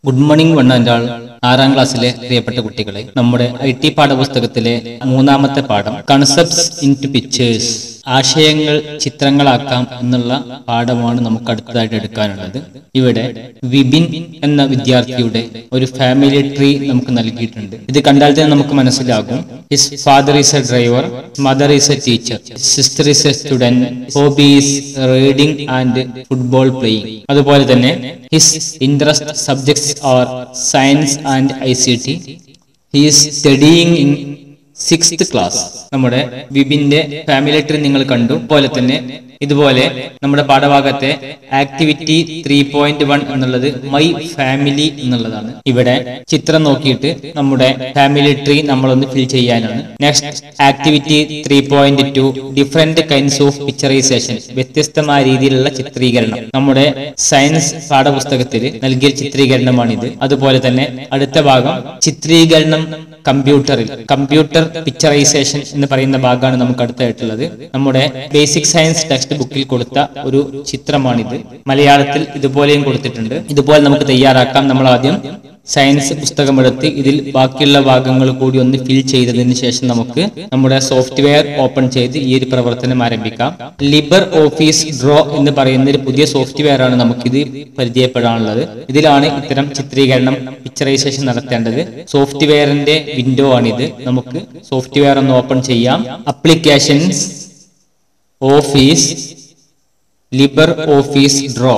good morning വണ്ണാൻറ്റാൾ ആറാം ക്ലാസ്സിലെ പ്രിയപ്പെട്ട കുട്ടികളെ നമ്മുടെ ഐ ടി പാഠപുസ്തകത്തിലെ മൂന്നാമത്തെ പാഠം കൺസെപ്റ്റ്സ് ഇൻ ടു പിക്ചേഴ്സ് ആശയങ്ങൾ ചിത്രങ്ങളാക്കാം എന്നുള്ള പാഠമാണ് നമുക്ക് അടുത്തതായിട്ട് എടുക്കാനുള്ളത് ഇവിടെ വിപിൻ എന്ന വിദ്യാർത്ഥിയുടെ ഒരു ഫാമിലി ട്രീ നമുക്ക് നൽകിയിട്ടുണ്ട് ഇത് കണ്ടാൽ തന്നെ നമുക്ക് മനസ്സിലാകും his father is a driver mother is a teacher sister is a student hobby is reading and football playing അതുപോലെ തന്നെ his interest subjects are science and I C T he's studying in sixth class നമ്മുടെ വിപിന്റെ family tree നിങ്ങൾ കണ്ടു പോലെ തന്നെ ഇതുപോലെ നമ്മുടെ പാഠഭാഗത്തെ ആക്ടിവിറ്റി ത്രീ പോയിന്റ് വൺ എന്നുള്ളത് മൈ ഫാമിലി എന്നുള്ളതാണ് ഇവിടെ ചിത്രം നോക്കിയിട്ട് നമ്മുടെ ഫാമിലി ട്രീ നമ്മളൊന്ന് ഫിൽ ചെയ്യാനാണ് next activity three point two different kinds of picturisation വ്യത്യസ്തമായ രീതിയിലുള്ള ചിത്രീകരണം നമ്മുടെ സയൻസ് പാഠപുസ്തകത്തിൽ നൽകിയ ചിത്രീകരണമാണിത് അതുപോലെ തന്നെ അടുത്ത ഭാഗം ചിത്രീകരണം കമ്പ്യൂട്ടറിൽ കമ്പ്യൂട്ടർ പിക്ചറൈസേഷൻ എന്ന് പറയുന്ന ഭാഗമാണ് നമുക്ക് അടുത്തായിട്ടുള്ളത് നമ്മുടെ ബേസിക് സയൻസ് ടെക്സ്റ്റ് ബുക്കിൽ കൊടുത്ത ഒരു ചിത്രമാണിത് മലയാളത്തിൽ ഇതുപോലെയും കൊടുത്തിട്ടുണ്ട് ഇതുപോലെ നമുക്ക് തയ്യാറാക്കാം നമ്മൾ ആദ്യം സയൻസ് പുസ്തകമെടുത്ത് ഇതിൽ ബാക്കിയുള്ള ഭാഗങ്ങൾ കൂടി ഒന്ന് ഫിൽ ചെയ്തതിന് ശേഷം നമുക്ക് നമ്മുടെ സോഫ്റ്റ്വെയർ ഓപ്പൺ ചെയ്ത് ഈ ഒരു പ്രവർത്തനം ആരംഭിക്കാം ലിബർ ഓഫീസ് ഡ്രോ എന്ന് പറയുന്ന ഒരു പുതിയ സോഫ്റ്റ്വെയർ ആണ് നമുക്കിത് പരിചയപ്പെടാനുള്ളത് ഇതിലാണ് ഇത്തരം ചിത്രീകരണം പിക്ചറൈസേഷൻ നടത്തേണ്ടത് സോഫ്റ്റ്വെയറിന്റെ വിൻഡോ ആണിത് നമുക്ക് സോഫ്റ്റ്വെയർ ഒന്ന് ഓപ്പൺ ചെയ്യാം applications office Libre Office Draw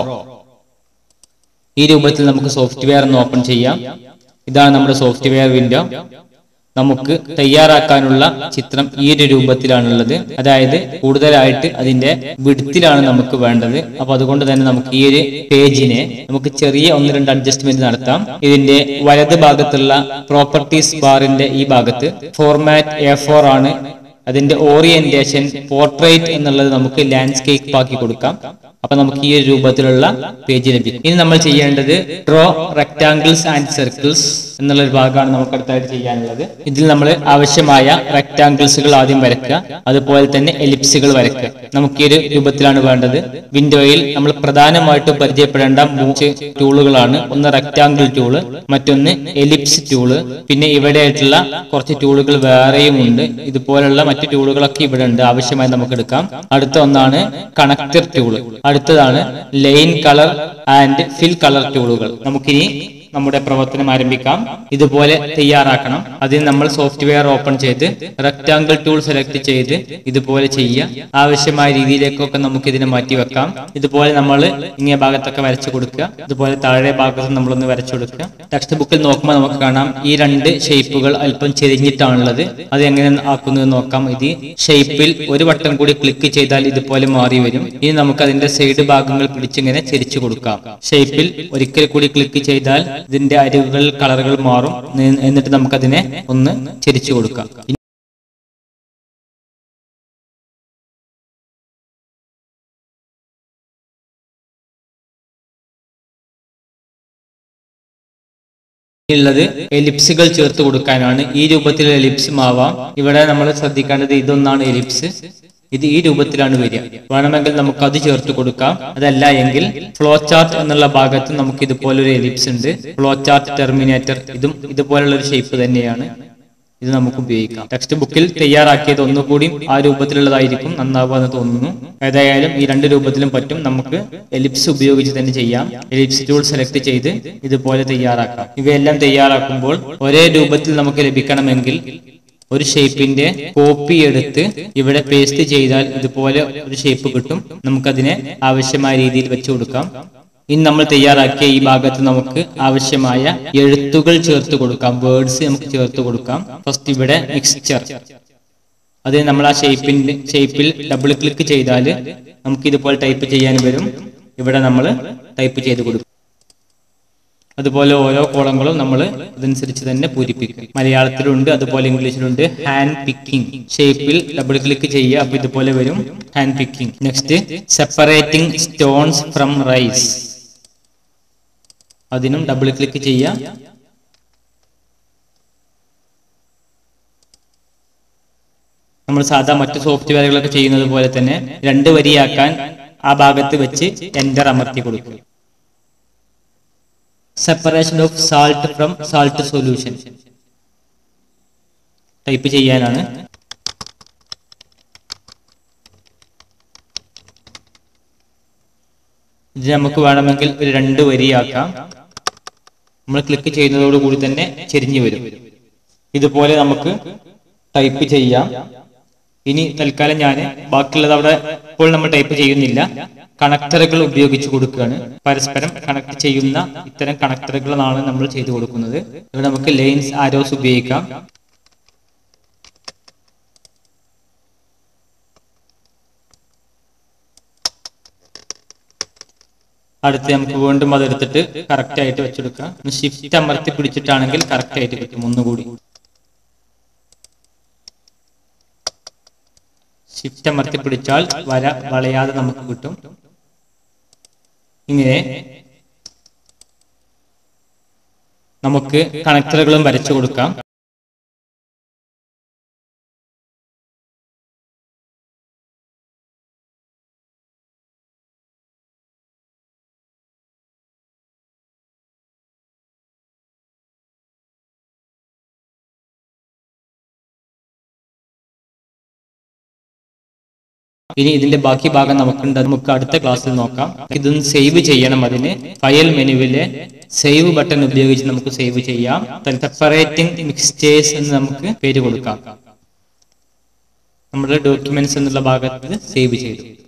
ഈ രൂപത്തിൽ നമുക്ക് സോഫ്റ്റ്വെയർ ഒന്ന് ഓപ്പൺ ചെയ്യാം ഇതാണ് നമ്മുടെ സോഫ്റ്റ്വെയർ വിൻഡോ നമുക്ക് തയ്യാറാക്കാനുള്ള ചിത്രം ഈ ഒരു രൂപത്തിലാണുള്ളത് അതായത് കൂടുതലായിട്ട് അതിന്റെ വിടുത്തിലാണ് നമുക്ക് വേണ്ടത് അപ്പൊ അതുകൊണ്ട് തന്നെ നമുക്ക് ഈ ഒരു പേജിനെ നമുക്ക് ചെറിയ ഒന്ന് രണ്ട് അഡ്ജസ്റ്റ്മെന്റ് നടത്താം ഇതിന്റെ വലത് ഭാഗത്തുള്ള പ്രോപ്പർട്ടീസ് ബാറിന്റെ ഈ ഭാഗത്ത് ഫോർമാറ്റ് എ ഫോർ ആണ് അതിന്റെ ഓറിയന്റേഷൻ പോർട്രേറ്റ് എന്നുള്ളത് നമുക്ക് ലാൻഡ്സ്കേപ്പ് ആക്കി കൊടുക്കാം അപ്പൊ നമുക്ക് ഈ ഒരു രൂപത്തിലുള്ള പേജ് ലഭിക്കും ഇനി നമ്മൾ ചെയ്യേണ്ടത് ഡ്രോ റെക്ടാംഗിൾസ് ആൻഡ് സർക്കിൾസ് എന്നുള്ള ഒരു ഭാഗമാണ് നമുക്ക് അടുത്തായിട്ട് ചെയ്യാനുള്ളത് ഇതിൽ നമ്മൾ ആവശ്യമായ റെക്ടാംഗിൾസുകൾ ആദ്യം വരയ്ക്കുക അതുപോലെ തന്നെ എലിപ്സുകൾ വരയ്ക്കുക നമുക്ക് ഈ ഒരു രൂപത്തിലാണ് വേണ്ടത് വിൻഡോയിൽ നമ്മൾ പ്രധാനമായിട്ടും പരിചയപ്പെടേണ്ട മൂന്ന് ടൂളുകളാണ് ഒന്ന് റെക്ടാംഗിൾ ടൂള് മറ്റൊന്ന് എലിപ്സ് ടൂള് പിന്നെ ഇവിടെയായിട്ടുള്ള കുറച്ച് ടൂളുകൾ വേറെയും ഉണ്ട് ഇതുപോലുള്ള മറ്റു ടൂളുകളൊക്കെ ഇവിടെ ഉണ്ട് ആവശ്യമായി നമുക്ക് എടുക്കാം അടുത്ത ഒന്നാണ് കണക്ടർ ടൂള് അടുത്തതാണ് line colour and fill colour ടൂളുകൾ നമുക്കിനി നമ്മുടെ പ്രവർത്തനം ആരംഭിക്കാം ഇതുപോലെ തയ്യാറാക്കണം അതിന് നമ്മൾ സോഫ്റ്റ്വെയർ ഓപ്പൺ ചെയ്ത് റെക്ടാംഗിൾ ടൂൾ സെലക്ട് ചെയ്ത് ഇതുപോലെ ചെയ്യുക ആവശ്യമായ രീതിയിലേക്കൊക്കെ നമുക്ക് ഇതിനെ മാറ്റി വെക്കാം ഇതുപോലെ നമ്മൾ ഇങ്ങനെ ഭാഗത്തൊക്കെ വരച്ചു കൊടുക്കുക ഇതുപോലെ താഴെ ഭാഗത്ത് നമ്മളൊന്ന് വരച്ചു കൊടുക്കുക ടെക്സ്റ്റ് ബുക്കിൽ നോക്കുമ്പോൾ നമുക്ക് കാണാം ഈ രണ്ട് ഷേപ്പുകൾ അല്പം ചെരിഞ്ഞിട്ടാണുള്ളത് അത് എങ്ങനെ ആക്കുന്നത് നോക്കാം ഇത് ഷേപ്പിൽ ഒരു വട്ടം കൂടി ക്ലിക്ക് ചെയ്താൽ ഇതുപോലെ മാറി വരും ഇനി നമുക്ക് അതിന്റെ സൈഡ് ഭാഗങ്ങൾ പിടിച്ചിങ്ങനെ ചെരിച്ചു കൊടുക്കാം ഷേപ്പിൽ ഒരിക്കൽ കൂടി ക്ലിക്ക് ചെയ്താൽ ഇതിന്റെ അരികുകൾ കളറുകൾ മാറും നി- എന്നിട്ട് നമുക്കതിനെ ഒന്ന് ചെരിച്ചു കൊടുക്കാം ഉള്ളത് എലിപ്സുകൾ ചേർത്ത് കൊടുക്കാനാണ് ഈ രൂപത്തിൽ എലിപ്സും ആവാം ഇവിടെ നമ്മൾ ശ്രദ്ധിക്കേണ്ടത് ഇതൊന്നാണ് എലിപ്സ് ഇത് ഈ രൂപത്തിലാണ് വരിക വേണമെങ്കിൽ നമുക്ക് അത് ചേർത്ത് കൊടുക്കാം അതല്ല എങ്കിൽ ഫ്ലോ ചാർട്ട് എന്നുള്ള ഭാഗത്ത് നമുക്ക് ഇതുപോലെ ഒരു എലിപ്സ് ഉണ്ട് ഫ്ലോ ചാർട്ട് ടെർമിനേറ്റർ ഇതും ഇതുപോലുള്ള ഒരു ഷേപ്പ് തന്നെയാണ് ഇത് നമുക്ക് ഉപയോഗിക്കാം ടെക്സ്റ്റ് ബുക്കിൽ തയ്യാറാക്കിയത് ഒന്നുകൂടി ആ രൂപത്തിലുള്ളതായിരിക്കും നന്നാവുക എന്ന് തോന്നുന്നു ഏതായാലും ഈ രണ്ട് രൂപത്തിലും പറ്റും നമുക്ക് എലിപ്സ് ഉപയോഗിച്ച് തന്നെ ചെയ്യാം എലിപ്സ് ടൂൾ സെലക്ട് ചെയ്ത് ഇതുപോലെ തയ്യാറാക്കാം ഇവയെല്ലാം തയ്യാറാക്കുമ്പോൾ ഒരേ രൂപത്തിൽ നമുക്ക് ലഭിക്കണമെങ്കിൽ ഒരു ഷേപ്പിന്റെ കോപ്പി എടുത്ത് ഇവിടെ പേസ്റ്റ് ചെയ്താൽ ഇതുപോലെ ഒരു ഷേപ്പ് കിട്ടും നമുക്കതിനെ ആവശ്യമായ രീതിയിൽ വെച്ചു കൊടുക്കാം ഇനി നമ്മൾ തയ്യാറാക്കിയ ഈ ഭാഗത്ത് നമുക്ക് ആവശ്യമായ എഴുത്തുകൾ ചേർത്ത് കൊടുക്കാം വേർഡ്സ് നമുക്ക് ചേർത്ത് കൊടുക്കാം ഫസ്റ്റ് ഇവിടെ മിക്സ്ചർ അത് നമ്മൾ ആ ഷേപ്പിന്റെ ഷേപ്പിൽ ഡബിൾ ക്ലിക്ക് ചെയ്താൽ നമുക്ക് ഇതുപോലെ ടൈപ്പ് ചെയ്യാൻ വരും ഇവിടെ നമ്മൾ ടൈപ്പ് ചെയ്ത് കൊടുക്കും അതുപോലെ ഓരോ കോളങ്ങളും നമ്മൾ അതനുസരിച്ച് തന്നെ പൂരിപ്പിക്കും മലയാളത്തിലുണ്ട് അതുപോലെ ഇംഗ്ലീഷിലുണ്ട് ഹാൻഡ് പിക്കിംഗ് ഷേപ്പിൽ ഡബിൾ ക്ലിക്ക് ചെയ്യുക അപ്പൊ ഇതുപോലെ വരും hand picking next separating stones from rice അതിനും ഡബിൾ ക്ലിക്ക് ചെയ്യാം നമ്മൾ സാധാ മറ്റു സോഫ്റ്റ്വെയറുകളൊക്കെ ചെയ്യുന്നത് പോലെ തന്നെ രണ്ട് വരിയാക്കാൻ ആ ഭാഗത്ത് വെച്ച് എൻ്റർ അമർത്തി കൊടുക്കും separation of salt from salt solution type ചെയ്യാനാണ് ഇത് നമുക്ക് വേണമെങ്കിൽ ഒരു രണ്ട് വരിയാക്കാം നമ്മൾ ക്ലിക്ക് ചെയ്യുന്നതോടുകൂടി തന്നെ ചെരിഞ്ഞു വരും ഇതുപോലെ നമുക്ക് ടൈപ്പ് ചെയ്യാം ഇനി തൽക്കാലം ഞാൻ ബാക്കിയുള്ളത് അവിടെ ഇപ്പോൾ നമ്മൾ ടൈപ്പ് ചെയ്യുന്നില്ല കണക്ടറുകൾ ഉപയോഗിച്ച് കൊടുക്കുകയാണ് പരസ്പരം കണക്ട് ചെയ്യുന്ന ഇത്തരം കണക്ടറുകളാണ് നമ്മൾ ചെയ്തു കൊടുക്കുന്നത് ഇവിടെ നമുക്ക് ലൈൻസ് ആരോസ് ഉപയോഗിക്കാം അടുത്ത് നമുക്ക് വീണ്ടും അതെടുത്തിട്ട് കറക്റ്റ് ആയിട്ട് വെച്ചെടുക്കാം ഷിഫ്റ്റ് അമർത്തി പിടിച്ചിട്ടാണെങ്കിൽ കറക്റ്റ് ആയിട്ട് കിട്ടും ഒന്നുകൂടി ഷിഫ്റ്റ് അമർത്തി പിടിച്ചാൽ വര വളയാതെ നമുക്ക് കിട്ടും ഇങ്ങനെ നമുക്ക് കണക്ടറുകളും വരച്ചു കൊടുക്കാം ഇനി ഇതിന്റെ ബാക്കി ഭാഗം നമുക്കുണ്ട് അത് നമുക്ക് അടുത്ത ക്ലാസ്സിൽ നോക്കാം ഇതൊന്ന് സേവ് ചെയ്യണം അതിന് ഫയൽ മെനുവിലെ സേവ് ബട്ടൺ ഉപയോഗിച്ച് നമുക്ക് സേവ് ചെയ്യാം സെപ്പറേറ്റിംഗ് മിക്സ്റ്റേഴ്സ് എന്ന് നമുക്ക് പേര് കൊടുക്കാം നമ്മുടെ ഡോക്യുമെന്റ്സ് എന്നുള്ള ഭാഗത്ത് സേവ് ചെയ്തു